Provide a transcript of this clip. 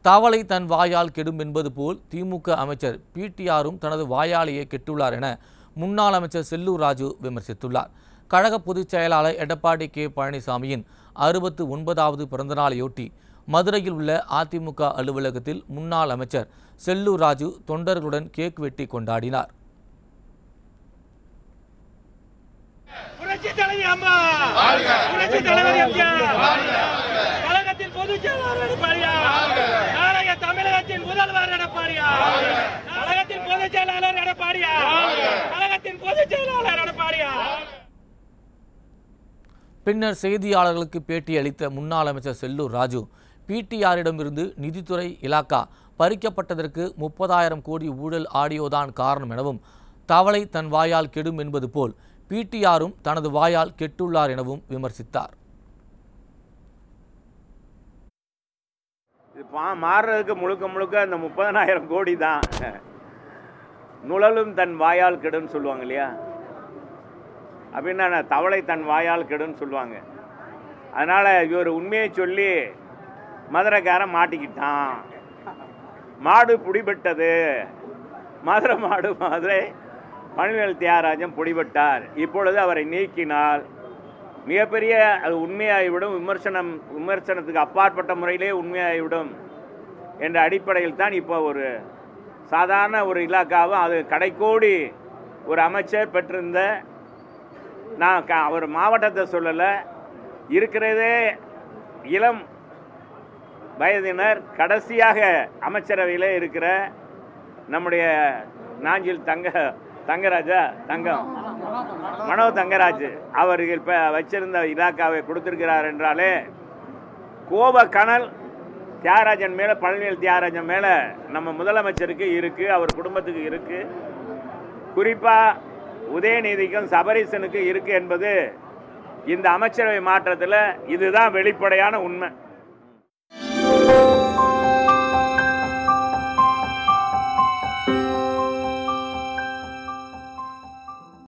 தவளை தன் வாயால் கெடும் என்பது போல் திமுக அமைச்சர் பிடிஆரும் தனது வாயாலேயே கெட்டுள்ளார் என முன்னாள் அமைச்சர் செல்லூர் ராஜு விமர்சித்துள்ளார் கழக பொதுச் செயலாளர் எடப்பாடி கே பழனிசாமியின் அறுபத்து ஒன்பதாவது பிறந்தநாளையொட்டி மதுரையில் உள்ள அதிமுக அலுவலகத்தில் முன்னாள் அமைச்சர் செல்லூர் ராஜு தொண்டர்களுடன் கேக் வெட்டி கொண்டாடினார் புரட்சி தலைவி அம்மா புரட்சி தலைவர் எம்ஜிஆர் கழகத்தின் பொதுச் செயலாளர் எடப்பாடியார் நாளைய தமிழகத்தின் முதல்வர் எடப்பாடியார் கழகத்தின் பொதுச் செயலாளர் எடப்பாடியார் கழகத்தின் பொதுச் செயலாளர் எடப்பாடியார் பின்னர் செய்தியாளர்களுக்கு பேட்டியளித்த முன்னாள் அமைச்சர் செல்லூர் ராஜு பிடிஆரிடமிருந்து நிதித்துறை இலாக்கா பறிக்கப்பட்டதற்கு முப்பதாயிரம் கோடி ஊழல் ஆடியோதான் காரணம் எனவும் தவளை தன் வாயால் கெடும் என்பது போல் பிடிஆரும் தனது வாயால் கெட்டுள்ளார் எனவும் விமர்சித்தார் இது பா மாறுறதுக்கு முழுக்க முழுக்க அந்த முப்பதனாயிரம் கோடி தான் நுழலும் தன் வாயால் கெடுன்னு சொல்லுவாங்க இல்லையா அப்படின்னா என்ன? தவளை தன் வாயால் கெடுன்னு சொல்லுவாங்க அதனால் இவர் உண்மையை சொல்லி மதுரைக்காரன் மாட்டிக்கிட்டான் மாடு பிடிபட்டது மதுரை மாடு மதுரை பழனிவேல் தியாகராஜன் பிடிபட்டார் இப்பொழுது அவரை நீக்கினால் மிகப்பெரிய அது உண்மையாகிவிடும் விமர்சனம் விமர்சனத்துக்கு அப்பாற்பட்ட முறையிலே உண்மையாகிவிடும் என்ற அடிப்படையில் தான் இப்போ ஒரு சாதாரண ஒரு இலாக்காவும் அது கடைக்கோடி ஒரு அமைச்சர் பெற்றிருந்த நான் க அவர் மாவட்டத்தை சொல்லலை இருக்கிறதே இளம் வயதினர் கடைசியாக அமைச்சரவையில் இருக்கிற நம்முடைய நாஞ்சில் தங்க தங்கராஜா தங்கம் மனோ தங்கராஜ் அவர்கள் இப்போ வச்சிருந்த இலாக்காவை கொடுத்திருக்கிறார் என்றாலே கோப கனல் தியாகராஜன் மேலே பழனிவேல் தியாகராஜன் மேலே நம்ம முதலமைச்சருக்கு இருக்குது அவர் குடும்பத்துக்கு இருக்குது குறிப்பாக உதயநிதிக்கும் சபரீசனுக்கு இருக்குது என்பது இந்த அமைச்சரவை மாற்றத்தில் இதுதான் வெளிப்படையான உண்மை